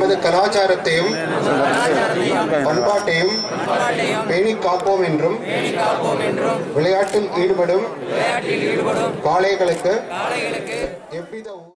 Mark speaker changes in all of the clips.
Speaker 1: நமது கலாச்சாரத்தையும் பண்பாட்டையும் பேணி காப்போம் என்றும் விளையாட்டில் ஈடுபடும் காளைகளுக்கு எவ்வித ஊ-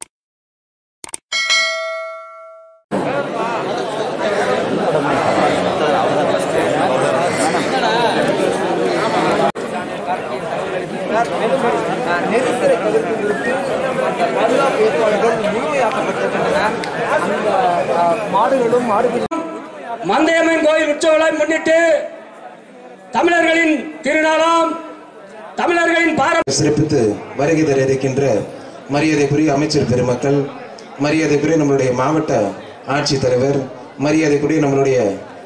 Speaker 2: நெரிசலை தவிர்ப்பதற்கு மற்ற பாதுகாப்பு ஏற்பாடுகள் முழுமையாக்கப்பட்டிருக்கின்றன அந்த அஹ், மாடுகளும் மாடுகள்
Speaker 3: மந்தையம்மன் கோயில் உற்சவ விழாவை முன்னிட்டு தமிழர்களின் திருநாளாம் தமிழர்களின் பாரம்பரிய
Speaker 4: சிறப்பித்து வருகை தர இருக்கின்ற மரியாதைக்குரிய அமைச்சர் பெருமக்கள் மரியாதைக்குரிய நம்மளுடைய மாவட்ட ஆட்சித்தலைவர் மரியாதைக்குரிய நம்மளுடைய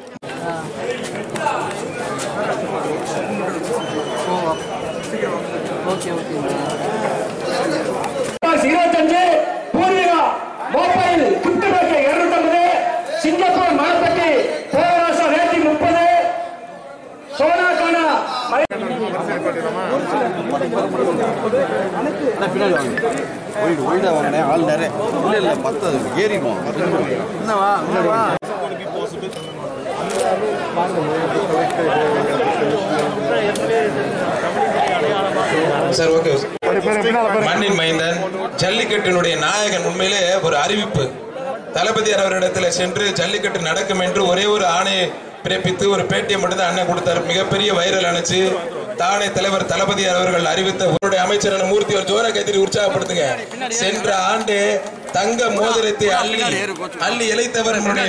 Speaker 3: இருபத்தஞ்சு பூர்வீகா மொபைல் கிஃப்ட் பேக்கு இருநூத்தம்பது சிங்கப்பூர் மணப்பட்டி பேரரசு ரேட்டி முப்பது சோனா கானா
Speaker 5: ஆள் நிறைய இல்லை இல்லை பத்தது ஏறிடுவோம் என்னவா என்னவா
Speaker 4: சார் ஓகே மண்ணின் மைந்தன் ஜல்லிக்கட்டினுடைய நாயகன் உண்மையிலே ஒரு அறிவிப்பு தளபதியார் அவரிடத்தில் சென்று ஜல்லிக்கட்டு நடக்கும் என்று ஒரே ஒரு ஆணையை பிறப்பித்து ஒரு பேட்டியை மட்டும் தான் அண்ணன் கொடுத்தார் மிகப்பெரிய வைரல் அணைச்சு தானே தலைவர் தளபதியார் அவர்கள் அறிவித்த உங்களுடைய அமைச்சரான மூர்த்தி ஒரு ஜோர கைத்தறி உற்சாகப்படுத்துங்க சென்ற ஆண்டு தங்க மோதிரத்தை அள்ளி அள்ளி இழைத்தவர் நம்முடைய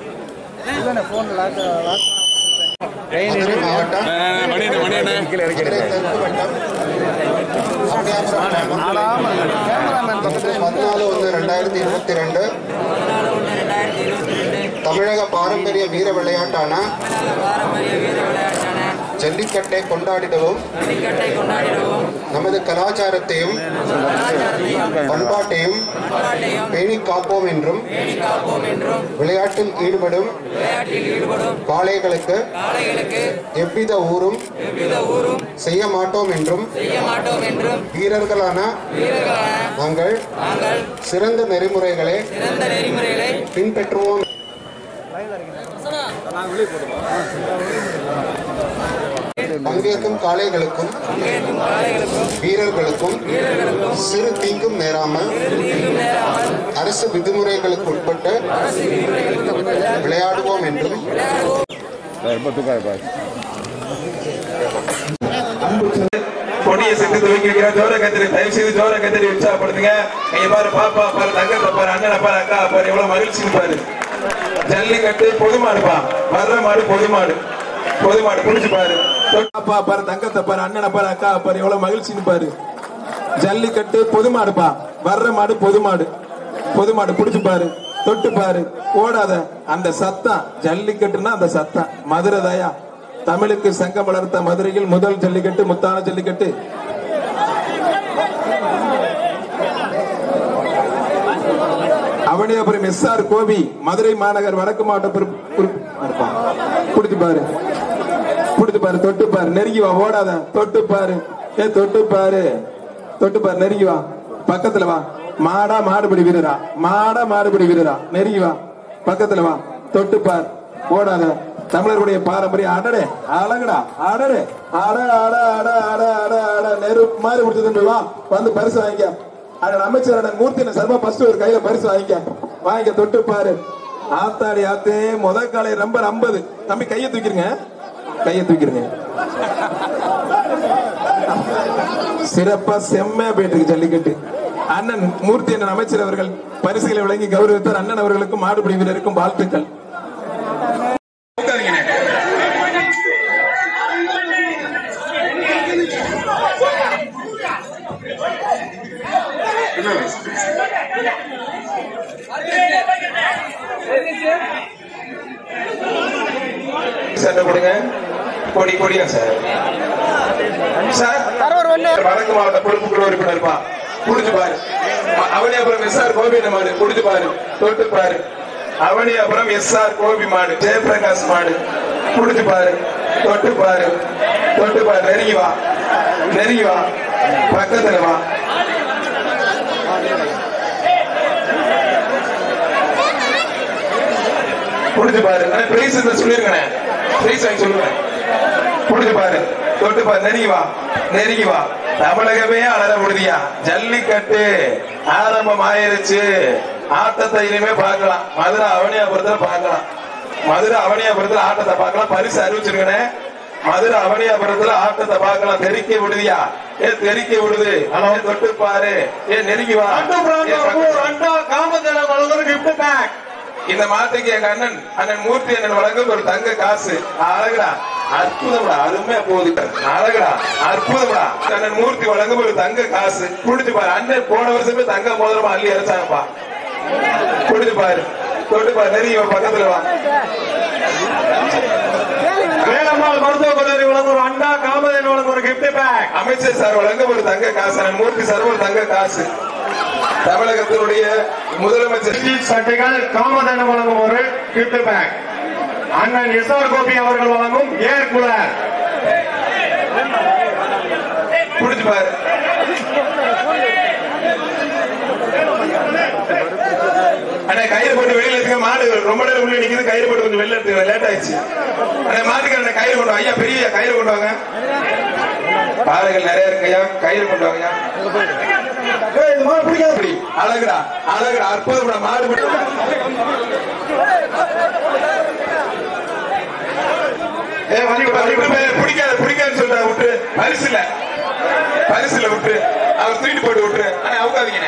Speaker 1: மதுரை மாவட்டம் மதுரை தெற்கு வட்டம் பதினாலு ஒன்று ரெண்டாயிரத்தி இருபத்தி ரெண்டு தமிழக பாரம்பரிய வீர விளையாட்டான ஜல்லிக்கட்டை கொண்டாடிடவும் நமது கலாச்சாரத்தையும் பண்பாட்டையும் பேணி காப்போம் என்றும் விளையாட்டில் ஈடுபடும் காளைகளுக்கு எவ்வித ஊரும் செய்ய மாட்டோம் என்றும் வீரர்களான நாங்கள் சிறந்த நெறிமுறைகளை பின்பற்றுவோம் பங்கேற்கும் காளைகளுக்கும் வீரர்களுக்கும் சிறு தீங்கும் நேராமல் அரசு விதிமுறைகளுக்கு உட்பட்டு விளையாடுவோம் என்றும்
Speaker 4: கொடியை சென்று துவக்கி வைக்கிற ஜோர கத்திரி தயவு செய்து ஜோர கத்திரி உற்சாகப்படுத்துங்க இங்க பாரு பாப்பா பாரு தங்கத்தை பாரு அண்ணனை பாரு அக்கா பாரு எவ்வளவு மகிழ்ச்சி பாரு ஜல்லிக்கட்டு பொது மாடுப்பா வர்ற மாடு பொது மாடு பொது மாடு புடிச்சு பாரு பாப்பா பாரு தங்கத்தை பாரு அண்ணனை பாரு அக்கா பாரு எவ்வளவு மகிழ்ச்சின்னு பாரு ஜல்லிக்கட்டு பொது மாடுப்பா வர்ற மாடு பொது மாடு பொது மாடு புடிச்சு பாரு தொட்டு பாரு ஓடாத அந்த சத்தம் ஜல்லிக்கட்டுன்னா அந்த சத்தம் மதுரை தயா தமிழுக்கு சங்கம் வளர்த்த மதுரையில் முதல் ஜல்லிக்கட்டு முத்தான ஜல்லிக்கட்டு அவனியாபுரம் எஸ் ஆர் கோபி மதுரை மாநகர் வடக்கு மாவட்ட பொறுப்பு பொறுப்பு- இருப்பான். புடிச்சு பாரு புடிச்சு பாரு தொட்டு பாரு நெருங்கி வா ஓடாத தொட்டு பாரு ஏ தொட்டு பாரு தொட்டு பாரு நெருங்கி வா பக்கத்துல வா மாடா மாடுபிடி வீரரா மாடா மாடுபிடி வீரரா நெருங்கி வா பக்கத்துல வா தொட்டு பார் ஓடாத தமிழர்களுடைய பாரம்பரிய அடடே அழகுடா அடடே அட அட அட அட அட அட நெருப்பு மாதிரி கொடுத்தது வா வந்து பரிசு வாங்கிக்க அட அமைச்சரோட மூர்த்தி சர்மா ஃபர்ஸ்ட் ஒரு கையில பரிசு வாங்கிக்க வாங்கிக்க தொட்டு பாரு ஆத்தாடி ஆத்தே முத காலை நம்பர் ஐம்பது தம்பி கையை தூக்கிருங்க கையை தூக்கிருங்க சிறப்பா செம்மையா போயிட்டு இருக்கு ஜல்லிக்கட்டு அண்ணன் மூர்த்தி அண்ணன் அமைச்சர் அவர்கள் பரிசுகளை வழங்கி கௌரவித்தார் அண்ணன் அவர்களுக்கும் மாடுபிடி வீரருக்கும் வாழ்த்துக்கள் சட்டை கொடுங்க கொடி கொடியா சார் சார் வடக்கு மாவட்ட பொறுப்புக்குழு உறுப்பினர் பா குடிச்சு பாரு அ- அவனியாபுரம் எஸ் ஆர் கோபி மாடு குடிச்சு பாரு தொட்டு பாரு அவனியாபுரம் எஸ் ஆர் கோபி மாடு ஜெயபிரகாஷ் மாடு குடிச்சு பாரு தொட்டு பாரு தொட்டு பாரு நெருங்கி வா நெருங்கி வா பக்கத்துல வா புடிச்சு பாரு ஆனா பிரைஸ் இந்த சொல்லிருக்கனே பிரைஸ் வாங்கி சொல்லுங்க புடிச்சு பாரு தொட்டு பாரு நெருங்கி வா நெருங்கி வா தமிழகமே அலற முடியா ஜல்லிக்கட்டு ஆரம்பம் ஆயிருச்சு ஆட்டத்தை இனிமே பார்க்கலாம் மதுரை அவனியாபுரத்துல பார்க்கலாம் மதுரை அவனியாபுரத்துல ஆட்டத்தை பார்க்கலாம் பரிசு அறிவிச்சிருக்கனே மதுரை அவனியாபுரத்துல ஆட்டத்தை பார்க்கலாம் தெறிக்க விடுதியா ஏ தெறிக்க விடுது ஏ தொட்டு பாரு ஏ நெருங்கி வா ஏ பக்கத்துல- இந்த மாட்டுக்கு எங்க அண்ணன் அண்ணன் மூர்த்தி அண்ணன் வழங்கும் ஒரு தங்க காசு அழகுடா அற்புதம்டா அருமையா போகுது அழகுடா அற்புதம்டா அண்ணன் மூர்த்தி வழங்கும் ஒரு தங்க காசு குடிச்சு பாரு அண்ணன் போன வருஷமே தங்க மோதிரமா அள்ளி அரைச்சாங்கப்பா குடிச்சு பாரு தொட்டு பாரு நெருங்கி வா பக்கத்துல வா
Speaker 3: வேலம்மாள் மருத்துவக் கல்லூரி வழங்கும் ஒரு அண்டா காமதேன் வழங்கும் ஒரு gift பேக்
Speaker 4: அமைச்சர் சார் வழங்கும் ஒரு தங்க காசு அண்ணன் மூர்த்தி சார் ஒரு தங்க காசு தமிழகத்தினுடைய முதலமைச்சர்
Speaker 3: சட்டைகள் காமதேன் வழங்கும் ஒரு gift பேக் அண்ணன் எஸ்ஆர் கோபி அவர்கள் வழங்கும் ஏர் கூலர்
Speaker 4: குடிச்சு பாரு அண்ணா கயிறு போட்டு வெளியில எடுத்துங்க மாடு ரொம்ப நேரம் உள்ள நிக்குது கயிறு போட்டு கொஞ்சம் வெளில எடுத்துங்க லேட் ஆயிடுச்சு அண்ணா மாட்டுக்கு அண்ணா கயிறு கொண்டு வா. ஐயா பெரிய ஐயா, கயிறு கொண்டு வாங்க பாறைகள் நிறைய இருக்கு ஐயா கயிறு கொண்டு வாங்க அப்படி, அழகுடா அழகுடா அற்புதம்டா மாடு போட்டு ஏ, விட்டு போய், பிடிக்காத பிடிக்காதுன்னு சொல்ற விட்டு பரிசு இல்ல பரிசு இல்ல விட்டு அவர் தூக்கிட்டு போட்டு விட்டுரு ஆனா அவுக்காதீங்க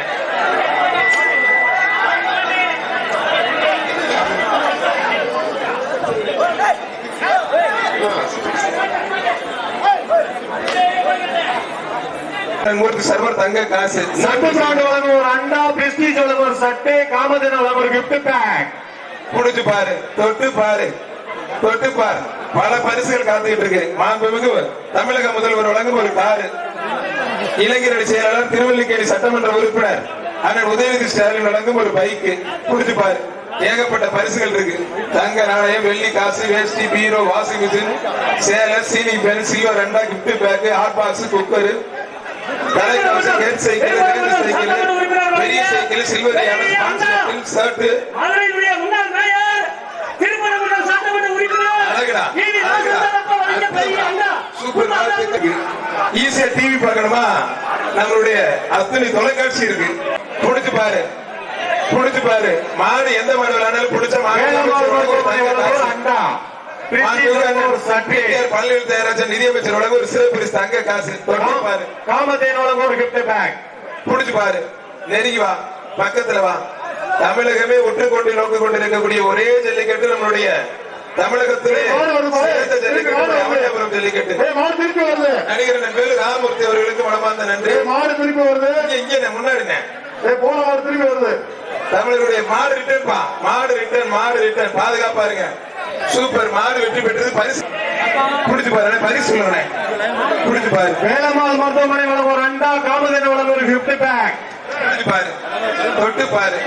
Speaker 4: மூர்த்தி சர்வர் தங்க காசு
Speaker 3: சட்டு பிராண்ட் வழங்கும் ஒரு அண்டா பிரஸ்டீஜ் வழங்கும் ஒரு சட்டை காமதேன் வழங்கும் ஒரு gift பேக்
Speaker 4: புடிச்சு பாரு தொட்டு பாரு தொட்டு பாரு பல பரிசுகள் காத்துக்கிட்டு இருக்கு மாண்புமிகு தமிழக முதல்வர் வழங்கும் ஒரு காரு இளைஞரணி செயலாளர் திருவல்லிக்கேணி சட்டமன்ற உறுப்பினர் அண்ணன் உதயநிதி ஸ்டாலின் வழங்கும் ஒரு பைக்கு புடிச்சு பாரு ஏகப்பட்ட பரிசுகள் இருக்கு தங்க நாணயம் வெள்ளி காசு வேஷ்டி பீரோ வாஷிங் மிஷின் சேலர் சீலிங் பென் சில்வர் ரெண்டா gift pack hot box cooker தலைக்கவசம் ஹெட் சைக்கிள் சைக்கிள் பெரிய சைக்கிள் சில்வர் யானை ஷர்ட்
Speaker 6: மதுரையினுடைய முன்னாள் மேயர் திருப்பரங்குன்றம் சட்டமன்ற உறுப்பினர்
Speaker 4: அழகுடா,
Speaker 6: ஈவி
Speaker 4: அழகுடா.
Speaker 6: ராஜகோபால் ஐயா பெரிய அண்ணா
Speaker 4: சூப்பர் வாழ்த்துக்கள். ஈஸியா டிவி பார்க்கணுமா நம்மளுடைய அத்தனை தொலைக்காட்சி இருக்கு புடிச்சு பாரு புடிச்சு பாரு மாடு எந்த மாடு விளையாண்டாலும் புடிச்ச மாடு
Speaker 3: வேலம்மாள் மருத்துவமனை வழங்கும் ஒரு அண்டா பிரஸ்டீஜ் வழங்கும் ஒரு சட்டை
Speaker 4: பள்ளியில் தயாராஜன் நிதியமைச்சர் வழங்கும் ஒரு சிறப்பு பரிசு தங்க காசு தொட்டு பாரு
Speaker 3: காமதேன் வழங்கும் ஒரு gift பேக்
Speaker 4: புடிச்சு பாரு நெருங்கி வா பக்கத்துல வா தமிழகமே ஒன்று கொண்டு நோக்கி கொண்டிருக்கக்கூடிய ஒரே ஜல்லிக்கட்டு நம்மளுடைய தமிழகத்திலே சிறந்த ஜல்லிக்கட்டு ராமநாதபுரம் ஜல்லிக்கட்டு
Speaker 3: மாடு திருப்பி வருது
Speaker 4: நடிகர் வேலு ராமமூர்த்தி அவர்களுக்கு மனமார்ந்த நன்றி
Speaker 3: மாடு திருப்பி வருது
Speaker 4: இங்க இங்க நான் முன்னாடினேன்
Speaker 3: போன மாடு திருப்பி வருது
Speaker 4: தமிழருடைய மாடு ரிட்டர்ன் பா மாடு ரிட்டர்ன் மாடு ரிட்டர்ன் பாதுகாப்பா இருங்க சூப்பர் மாடு வெற்றி பெற்றது பரிசு புடிச்சு பாரு அண்ணே, பரிசு சொல்லுங்க புடிச்சு பாரு
Speaker 3: வேலம்மாள் மருத்துவமனை வழங்கும் ஒரு அண்டா காமதேன் வழங்கும் ஒரு gift பேக்
Speaker 4: புடிச்சு பாரு தொட்டு பாரு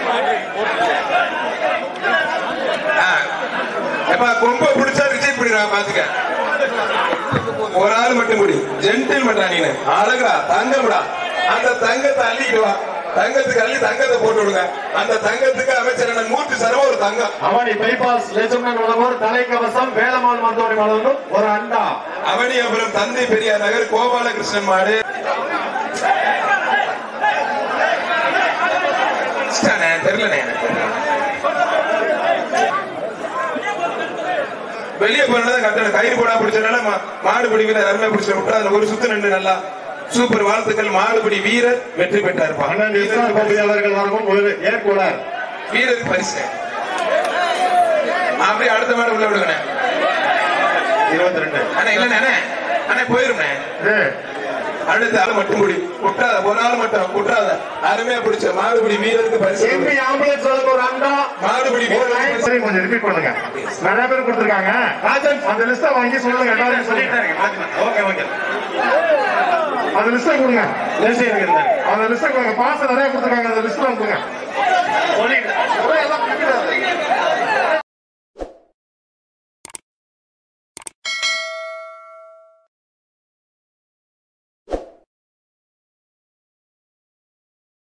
Speaker 4: ஆ. எப்பா கொம்ப பிடிச்சா ரிஜெக்ட் பண்ணிடுவா பாத்துக்க ஒரு ஆள் மட்டும் முடி ஜென்டில் மட்டா நீனு அழகுடா தங்கம்டா அந்த தங்கத்தை அள்ளிட்டு வா தங்கத்துக்கு அள்ளி தங்கத்தை போட்டு விடுங்க அந்த தங்கத்துக்கு அமைச்சர் அண்ணன் மூர்த்தி சரவ ஒரு தங்கம்
Speaker 3: அவனி பைபாஸ் லட்சுமணன் வழங்கும் ஒரு தலைக்கவசம் வேலம்மாள் மருத்துவமனை வழங்கும் ஒரு அண்டா
Speaker 4: அவனியாபுரம் தந்தை பெரியார் நகர் கோபாலகிருஷ்ணன் மாடு ஸ்டானே, தெரியலண்ணே எனக்கு. வெளியே போனதான் கட்டணும் கயிறு போடா பிடிச்சனால மா- மாடுபிடி வீரர் அருமையா பிடிச்ச விட்டு அதுல ஒரு சுத்து நின்று நல்லா சூப்பர் வாழ்த்துக்கள் மாடுபிடி வீரர் வெற்றி பெற்றார்
Speaker 3: அண்ணன் எஸ்ஆர் கோபி அவர்கள் வழங்கும் ஒரு ஏர் கூலர்
Speaker 4: வீரருக்கு பரிசு அப்படியே அடுத்த மாடு உள்ள விடுங்கண்ணே
Speaker 3: இருபத்தி ரெண்டு
Speaker 4: அண்ணா இல்லண்ணே அண்ணே அண்ணே போயிரும்ண்ணே அடுத்த ஆள் மட்டும் முடி விட்டாத ஒரு ஆள் மட்டும் விட்டாத அருமையா பிடிச்ச மாடுபிடி வீரருக்கு பரிசு
Speaker 3: எம்பி ஆம்புலன்ஸ் வழங்கும் ஒரு அண்டா
Speaker 4: மாடுபிடி
Speaker 3: ஒரு
Speaker 4: வீரருக்கு
Speaker 3: line
Speaker 4: பரிசு.
Speaker 3: சரி, கொஞ்சம் ரிப்பீட் பண்ணுங்க நிறைய பேர் கொடுத்திருக்காங்க ராஜன் அந்த லிஸ்ட வாங்கி சொல்லுங்க எல்லாரும் சொல்லிட்டு
Speaker 4: ஓகே ஓகே
Speaker 3: அந்த லிஸ்ட கொடுங்க அந்த லிஸ்ட கொடுங்க பாச நிறைய கொடுத்திருக்காங்க